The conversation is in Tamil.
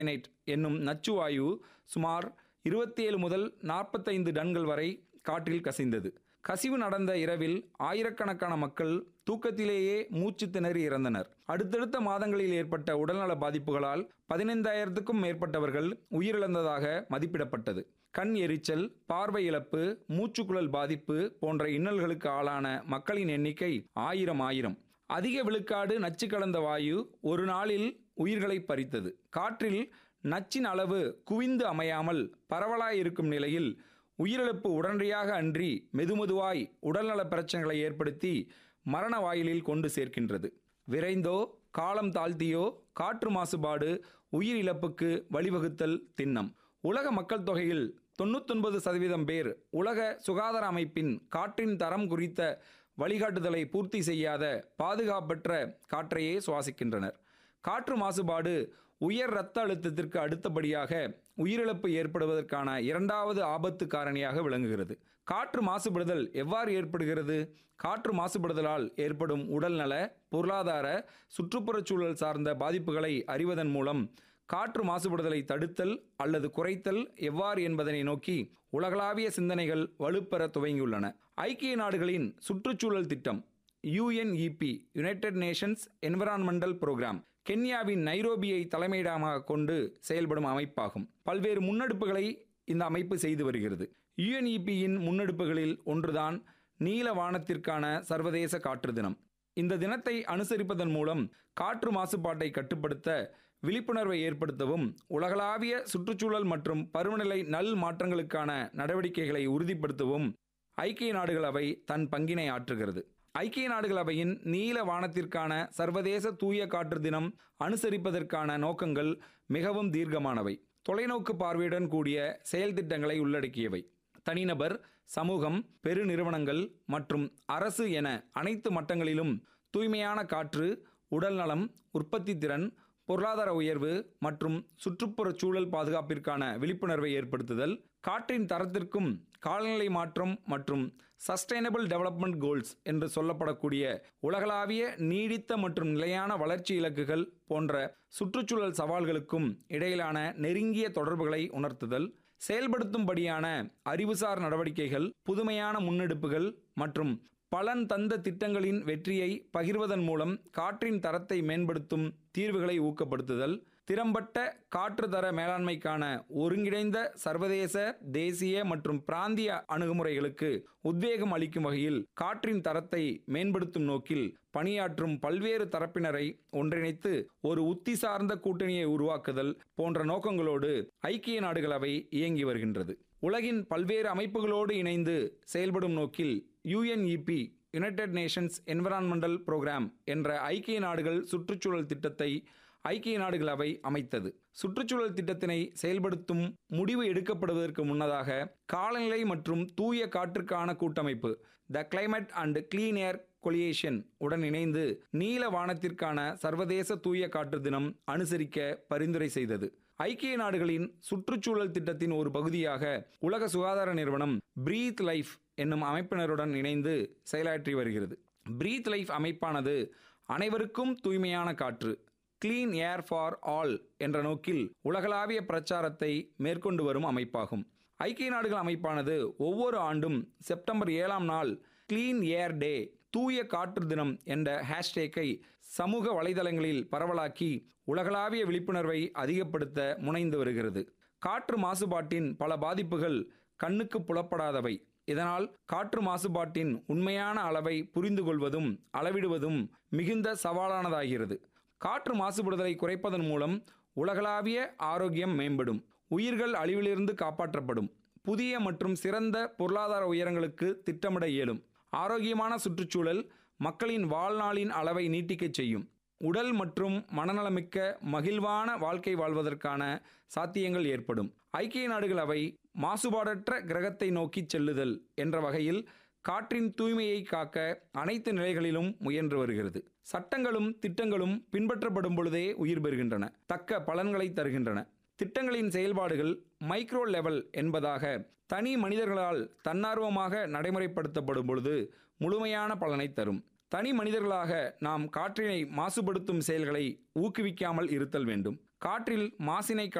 நைட் என்னும் நச்சுவாயு சுமார் இருபத்தி ஏழு முதல் நாற்பத்தைந்து டன்கள் வரை காற்றில் கசிந்தது கசிவு நடந்த இரவில் ஆயிரக்கணக்கான மக்கள் தூக்கத்திலேயே மூச்சு திணறி இறந்தனர் அடுத்தடுத்த மாதங்களில் ஏற்பட்ட உடல்நல பாதிப்புகளால் பதினைந்தாயிரத்துக்கும் மேற்பட்டவர்கள் உயிரிழந்ததாக மதிப்பிடப்பட்டது கண் எரிச்சல் பார்வை இழப்பு மூச்சுக்குழல் பாதிப்பு போன்ற இன்னல்களுக்கு ஆளான மக்களின் எண்ணிக்கை ஆயிரம் ஆயிரம் அதிக விழுக்காடு நச்சு கலந்த வாயு ஒரு நாளில் உயிர்களை பறித்தது காற்றில் நச்சின் அளவு குவிந்து அமையாமல் பரவலாய் இருக்கும் நிலையில் உயிரிழப்பு உடனடியாக அன்றி மெதுமெதுவாய் உடல்நல பிரச்சனைகளை ஏற்படுத்தி மரண வாயிலில் கொண்டு சேர்க்கின்றது விரைந்தோ காலம் தாழ்த்தியோ காற்று மாசுபாடு உயிரிழப்புக்கு வழிவகுத்தல் திண்ணம் உலக மக்கள் தொகையில் தொண்ணூத்தொன்பது சதவீதம் பேர் உலக சுகாதார அமைப்பின் காற்றின் தரம் குறித்த வழிகாட்டுதலை பூர்த்தி செய்யாத பாதுகாப்பற்ற காற்றையே சுவாசிக்கின்றனர் காற்று மாசுபாடு உயர் இரத்த அழுத்தத்திற்கு அடுத்தபடியாக உயிரிழப்பு ஏற்படுவதற்கான இரண்டாவது ஆபத்து காரணியாக விளங்குகிறது காற்று மாசுபடுதல் எவ்வாறு ஏற்படுகிறது காற்று மாசுபடுதலால் ஏற்படும் உடல்நல பொருளாதார சுற்றுப்புறச் சூழல் சார்ந்த பாதிப்புகளை அறிவதன் மூலம் காற்று மாசுபடுதலை தடுத்தல் அல்லது குறைத்தல் எவ்வாறு என்பதனை நோக்கி உலகளாவிய சிந்தனைகள் வலுப்பெற துவங்கியுள்ளன ஐக்கிய நாடுகளின் சுற்றுச்சூழல் திட்டம் UNEP united nations environmental programme கென்யாவின் நைரோபியை தலைமையிடமாக கொண்டு செயல்படும் அமைப்பாகும் பல்வேறு முன்னெடுப்புகளை இந்த அமைப்பு செய்து வருகிறது யுஎன்இபியின் முன்னெடுப்புகளில் ஒன்றுதான் நீல வானத்திற்கான சர்வதேச காற்று தினம் இந்த தினத்தை அனுசரிப்பதன் மூலம் காற்று மாசுபாட்டை கட்டுப்படுத்த விழிப்புணர்வை ஏற்படுத்தவும் உலகளாவிய சுற்றுச்சூழல் மற்றும் பருவநிலை நல் மாற்றங்களுக்கான நடவடிக்கைகளை உறுதிப்படுத்தவும் ஐக்கிய நாடுகள் அவை தன் பங்கினை ஆற்றுகிறது ஐக்கிய நாடுகள் அவையின் நீல வானத்திற்கான சர்வதேச தூய காற்று தினம் அனுசரிப்பதற்கான நோக்கங்கள் மிகவும் தீர்க்கமானவை தொலைநோக்கு பார்வையுடன் கூடிய செயல் திட்டங்களை உள்ளடக்கியவை தனிநபர் சமூகம் பெருநிறுவனங்கள் மற்றும் அரசு என அனைத்து மட்டங்களிலும் தூய்மையான காற்று உடல்நலம் உற்பத்தி திறன் பொருளாதார உயர்வு மற்றும் சுற்றுப்புறச் சூழல் பாதுகாப்பிற்கான விழிப்புணர்வை ஏற்படுத்துதல் காற்றின் தரத்திற்கும் காலநிலை மாற்றம் மற்றும் சஸ்டைனபிள் டெவலப்மெண்ட் கோல்ஸ் என்று சொல்லப்படக்கூடிய உலகளாவிய நீடித்த மற்றும் நிலையான வளர்ச்சி இலக்குகள் போன்ற சுற்றுச்சூழல் சவால்களுக்கும் இடையிலான நெருங்கிய தொடர்புகளை உணர்த்துதல் செயல்படுத்தும்படியான அறிவுசார் நடவடிக்கைகள் புதுமையான முன்னெடுப்புகள் மற்றும் பலன் தந்த திட்டங்களின் வெற்றியை பகிர்வதன் மூலம் காற்றின் தரத்தை மேம்படுத்தும் தீர்வுகளை ஊக்கப்படுத்துதல் திறம்பட்ட காற்று தர மேலாண்மைக்கான ஒருங்கிணைந்த சர்வதேச தேசிய மற்றும் பிராந்திய அணுகுமுறைகளுக்கு உத்வேகம் அளிக்கும் வகையில் காற்றின் தரத்தை மேம்படுத்தும் நோக்கில் பணியாற்றும் பல்வேறு தரப்பினரை ஒன்றிணைத்து ஒரு உத்தி சார்ந்த கூட்டணியை உருவாக்குதல் போன்ற நோக்கங்களோடு ஐக்கிய நாடுகள் அவை இயங்கி வருகின்றது உலகின் பல்வேறு அமைப்புகளோடு இணைந்து செயல்படும் நோக்கில் UNEP united nations environmental programme என்ற ஐக்கிய நாடுகள் சுற்றுச்சூழல் திட்டத்தை ஐக்கிய நாடுகள் அவை அமைத்தது சுற்றுச்சூழல் திட்டத்தினை செயல்படுத்தும் முடிவு எடுக்கப்படுவதற்கு முன்னதாக காலநிலை மற்றும் தூய காற்றுக்கான கூட்டமைப்பு the climate and clean air coalition உடன் இணைந்து நீல வானத்திற்கான சர்வதேச தூய காற்று தினம் அனுசரிக்க பரிந்துரை செய்தது ஐக்கிய நாடுகளின் சுற்றுச்சூழல் திட்டத்தின் ஒரு பகுதியாக உலக சுகாதார நிறுவனம் பிரீத் லைஃப் என்னும் அமைப்பினருடன் இணைந்து செயலாற்றி வருகிறது பிரீத் லைஃப் அமைப்பானது அனைவருக்கும் தூய்மையான காற்று கிளீன் ஏர் ஃபார் ஆல் என்ற நோக்கில் உலகளாவிய பிரச்சாரத்தை மேற்கொண்டு வரும் அமைப்பாகும் ஐக்கிய நாடுகள் அமைப்பானது ஒவ்வொரு ஆண்டும் செப்டம்பர் ஏழாம் நாள் கிளீன் ஏர் டே தூய காற்று தினம் என்ற ஹேஷ்டேக்கை சமூக வலைதளங்களில் பரவலாக்கி உலகளாவிய விழிப்புணர்வை அதிகப்படுத்த முனைந்து வருகிறது காற்று மாசுபாட்டின் பல பாதிப்புகள் கண்ணுக்கு புலப்படாதவை இதனால் காற்று மாசுபாட்டின் உண்மையான அளவை புரிந்து கொள்வதும் அளவிடுவதும் மிகுந்த சவாலானதாகிறது காற்று மாசுபடுதலை குறைப்பதன் மூலம் உலகளாவிய ஆரோக்கியம் மேம்படும் உயிர்கள் அழிவிலிருந்து காப்பாற்றப்படும் புதிய மற்றும் சிறந்த பொருளாதார உயரங்களுக்கு திட்டமிட இயலும் ஆரோக்கியமான சுற்றுச்சூழல் மக்களின் வாழ்நாளின் அளவை நீட்டிக்கச் செய்யும் உடல் மற்றும் மனநலமிக்க மகிழ்வான வாழ்க்கை வாழ்வதற்கான சாத்தியங்கள் ஏற்படும் ஐக்கிய நாடுகள் அவை மாசுபாடற்ற கிரகத்தை நோக்கிச் செல்லுதல் என்ற வகையில் காற்றின் தூய்மையை காக்க அனைத்து நிலைகளிலும் முயன்று வருகிறது சட்டங்களும் திட்டங்களும் பின்பற்றப்படும் பொழுதே உயிர் பெறுகின்றன தக்க பலன்களை தருகின்றன திட்டங்களின் செயல்பாடுகள் மைக்ரோ லெவல் என்பதாக தனி மனிதர்களால் தன்னார்வமாக நடைமுறைப்படுத்தப்படும் பொழுது முழுமையான பலனை தரும் தனி மனிதர்களாக நாம் காற்றினை மாசுபடுத்தும் செயல்களை ஊக்குவிக்காமல் இருத்தல் வேண்டும் காற்றில் மாசினை